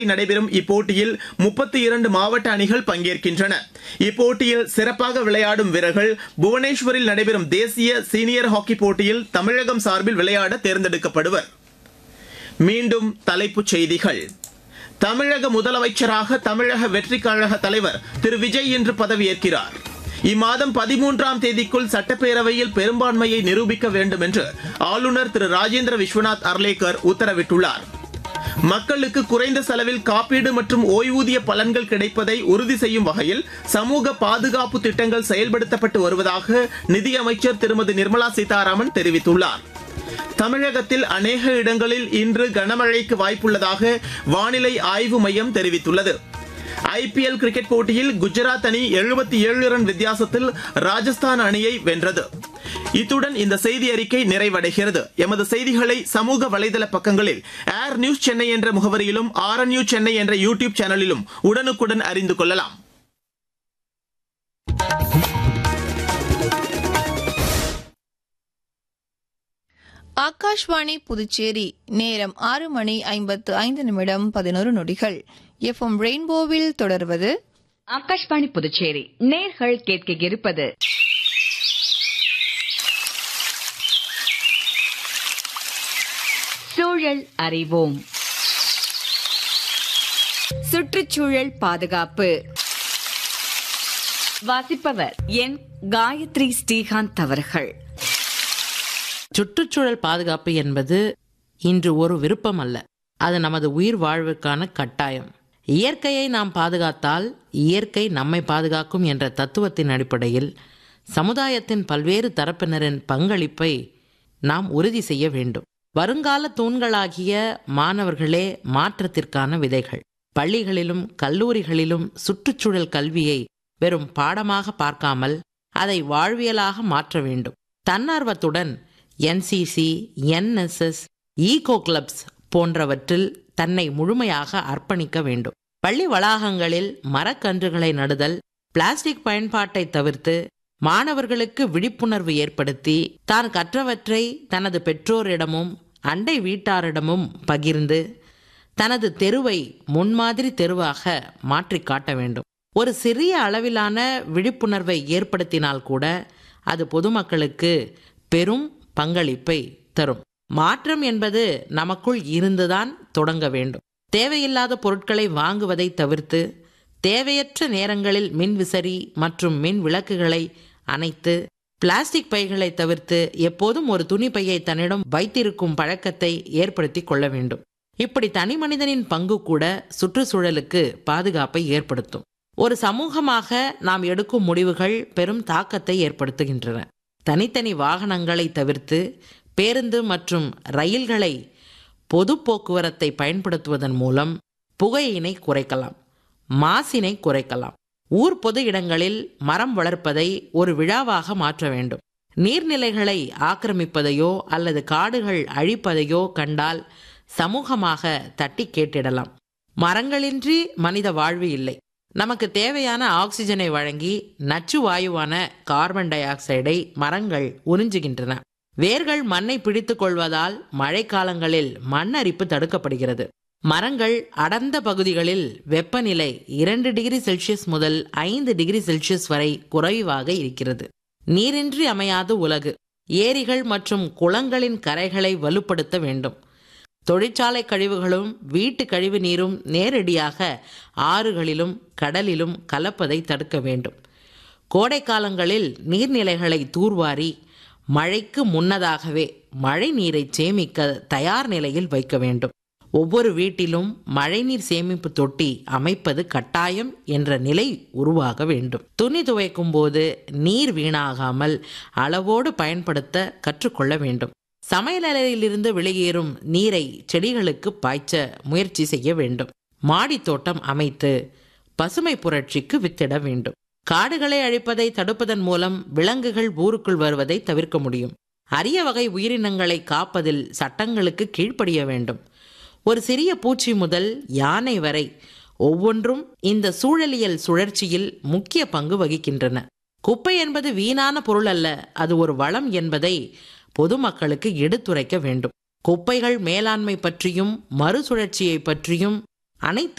நடைபெறும் இப்போட்டியில் முப்பத்தி இரண்டு மாவட்ட அணிகள் பங்கேற்கின்றன இப்போட்டியில் சிறப்பாக விளையாடும் வீரர்கள் புவனேஸ்வரில் நடைபெறும் தேசிய சீனியர் ஹாக்கி போட்டியில் தமிழகம் சார்பில் விளையாட தேர்ந்தெடுக்கப்படுவர் மீண்டும் தலைப்புச் செய்திகள் தமிழக முதலமைச்சராக தமிழக வெற்றிக் கழக தலைவர் திரு விஜய் இன்று பதவியேற்கிறார் இம்மாதம் பதிமூன்றாம் தேதிக்குள் சட்டப்பேரவையில் பெரும்பான்மையை நிரூபிக்க வேண்டும் என்று ஆளுநர் திரு ராஜேந்திர விஸ்வநாத் அர்லேக்கர் உத்தரவிட்டுள்ளார் மக்களுக்கு குறைந்த செலவில் காப்பீடு மற்றும் ஓய்வூதிய பலன்கள் கிடைப்பதை உறுதி செய்யும் வகையில் சமூக பாதுகாப்பு திட்டங்கள் செயல்படுத்தப்பட்டு வருவதாக நிதியமைச்சர் திருமதி நிர்மலா சீதாராமன் தெரிவித்துள்ளார் தமிழகத்தில் அநேக இடங்களில் இன்று கனமழைக்கு வாய்ப்புள்ளதாக வானிலை ஆய்வு மையம் தெரிவித்துள்ளது ஐபிஎல் கிரிக்கெட் போட்டியில் குஜராத் அணி எழுபத்தி ஏழு ரன் வித்தியாசத்தில் ராஜஸ்தான் அணியை வென்றது இத்துடன் இந்த செய்தி அறிக்கை நிறைவடைகிறது எமது செய்திகளை சமூக வலைதள பக்கங்களில் ஏர் நியூஸ் சென்னை என்ற முகவரியிலும் ஆர் நியூஸ் சென்னை என்ற யூடியூப் சேனலிலும் உடனுக்குடன் அறிந்து கொள்ளலாம் ஆகாஷ்வாணி புதுச்சேரி நேரம் ஆறு மணி ஐம்பத்து ஐந்து நிமிடம் பதினோரு நொடிகள் எஃப்எம் ரெயின்போவில் தொடர்வது ஆகாஷ்வாணி புதுச்சேரி நேர்கள் கேட்க இருப்பது சூழல் அறிவோம் சுற்றுச்சூழல் பாதுகாப்பு வாசிப்பவர் என் காயத்ரி ஸ்ரீகாந்த் அவர்கள் சுற்றுச்சூழல் பாதுகாப்பு என்பது இன்று ஒரு விருப்பம் அல்ல அது நமது உயிர் வாழ்வுக்கான கட்டாயம் இயற்கையை நாம் பாதுகாத்தால் இயற்கை நம்மை பாதுகாக்கும் என்ற தத்துவத்தின் அடிப்படையில் சமுதாயத்தின் பல்வேறு தரப்பினரின் பங்களிப்பை நாம் உறுதி செய்ய வேண்டும் வருங்கால தூண்களாகிய மாணவர்களே மாற்றத்திற்கான விதைகள் பள்ளிகளிலும் கல்லூரிகளிலும் சுற்றுச்சூழல் கல்வியை வெறும் பாடமாக பார்க்காமல் அதை வாழ்வியலாக மாற்ற வேண்டும் தன்னார்வத்துடன் என்சிசி என்எஸ்எஸ் ஈகோ கிளப்ஸ் போன்றவற்றில் தன்னை முழுமையாக அர்ப்பணிக்க வேண்டும் பள்ளி வளாகங்களில் மரக்கன்றுகளை நடுதல் பிளாஸ்டிக் பயன்பாட்டை தவிர்த்து மாணவர்களுக்கு விழிப்புணர்வு ஏற்படுத்தி தான் கற்றவற்றை தனது பெற்றோரிடமும் அண்டை வீட்டாரிடமும் பகிர்ந்து தனது தெருவை முன்மாதிரி தெருவாக மாற்றிக் காட்ட வேண்டும் ஒரு சிறிய அளவிலான விழிப்புணர்வை ஏற்படுத்தினால் கூட அது பொதுமக்களுக்கு பெரும் பங்களிப்பை தரும் மாற்றம் என்பது நமக்குள் இருந்துதான் தொடங்க வேண்டும் தேவையில்லாத பொருட்களை வாங்குவதை தவிர்த்து தேவையற்ற நேரங்களில் மின் விசறி மற்றும் மின் விளக்குகளை அணைத்து பிளாஸ்டிக் பைகளை தவிர்த்து எப்போதும் ஒரு துணி பையை தன்னிடம் வைத்திருக்கும் பழக்கத்தை ஏற்படுத்தி கொள்ள வேண்டும் இப்படி தனி மனிதனின் பங்கு கூட சுற்றுச்சூழலுக்கு பாதுகாப்பை ஏற்படுத்தும் ஒரு சமூகமாக நாம் எடுக்கும் முடிவுகள் பெரும் தாக்கத்தை ஏற்படுத்துகின்றன தனித்தனி வாகனங்களை தவிர்த்து பேருந்து மற்றும் ரயில்களை பொது போக்குவரத்தை பயன்படுத்துவதன் மூலம் புகையினை குறைக்கலாம் மாசினை குறைக்கலாம் ஊர் பொது இடங்களில் மரம் வளர்ப்பதை ஒரு விழாவாக மாற்ற வேண்டும் நீர்நிலைகளை ஆக்கிரமிப்பதையோ அல்லது காடுகள் அழிப்பதையோ கண்டால் சமூகமாக தட்டி கேட்டிடலாம் மரங்களின்றி மனித வாழ்வு இல்லை நமக்கு தேவையான ஆக்சிஜனை வழங்கி நச்சு வாயுவான கார்பன் டை ஆக்சைடை மரங்கள் உறிஞ்சுகின்றன வேர்கள் மண்ணை பிடித்துக் கொள்வதால் மழைக்காலங்களில் மண் அரிப்பு தடுக்கப்படுகிறது மரங்கள் அடர்ந்த பகுதிகளில் வெப்பநிலை இரண்டு டிகிரி செல்சியஸ் முதல் ஐந்து டிகிரி செல்சியஸ் வரை குறைவாக இருக்கிறது நீரின்றி அமையாது உலகு ஏரிகள் மற்றும் குளங்களின் கரைகளை வலுப்படுத்த வேண்டும் தொழிற்சாலை கழிவுகளும் வீட்டு கழிவு நீரும் நேரடியாக ஆறுகளிலும் கடலிலும் கலப்பதை தடுக்க வேண்டும் கோடை காலங்களில் நீர்நிலைகளை தூர்வாரி மழைக்கு முன்னதாகவே மழை நீரை சேமிக்க தயார் நிலையில் வைக்க வேண்டும் ஒவ்வொரு வீட்டிலும் மழைநீர் சேமிப்பு தொட்டி அமைப்பது கட்டாயம் என்ற நிலை உருவாக வேண்டும் துணி துவைக்கும் போது நீர் வீணாகாமல் அளவோடு பயன்படுத்த கற்றுக்கொள்ள வேண்டும் சமையலறையிலிருந்து வெளியேறும் நீரை செடிகளுக்கு பாய்ச்ச முயற்சி செய்ய வேண்டும் மாடித் தோட்டம் அமைத்து பசுமை புரட்சிக்கு வித்திட வேண்டும் காடுகளை அழிப்பதை தடுப்பதன் மூலம் விலங்குகள் ஊருக்குள் வருவதை தவிர்க்க முடியும் அரிய வகை உயிரினங்களை காப்பதில் சட்டங்களுக்கு கீழ்ப்படிய வேண்டும் ஒரு சிறிய பூச்சி முதல் யானை வரை ஒவ்வொன்றும் இந்த சூழலியல் சுழற்சியில் முக்கிய பங்கு வகிக்கின்றன குப்பை என்பது வீணான பொருள் அல்ல அது ஒரு வளம் என்பதை பொதுமக்களுக்கு எடுத்துரைக்க வேண்டும் குப்பைகள் மேலாண்மை பற்றியும் மறுசுழற்சியை பற்றியும் அனைத்து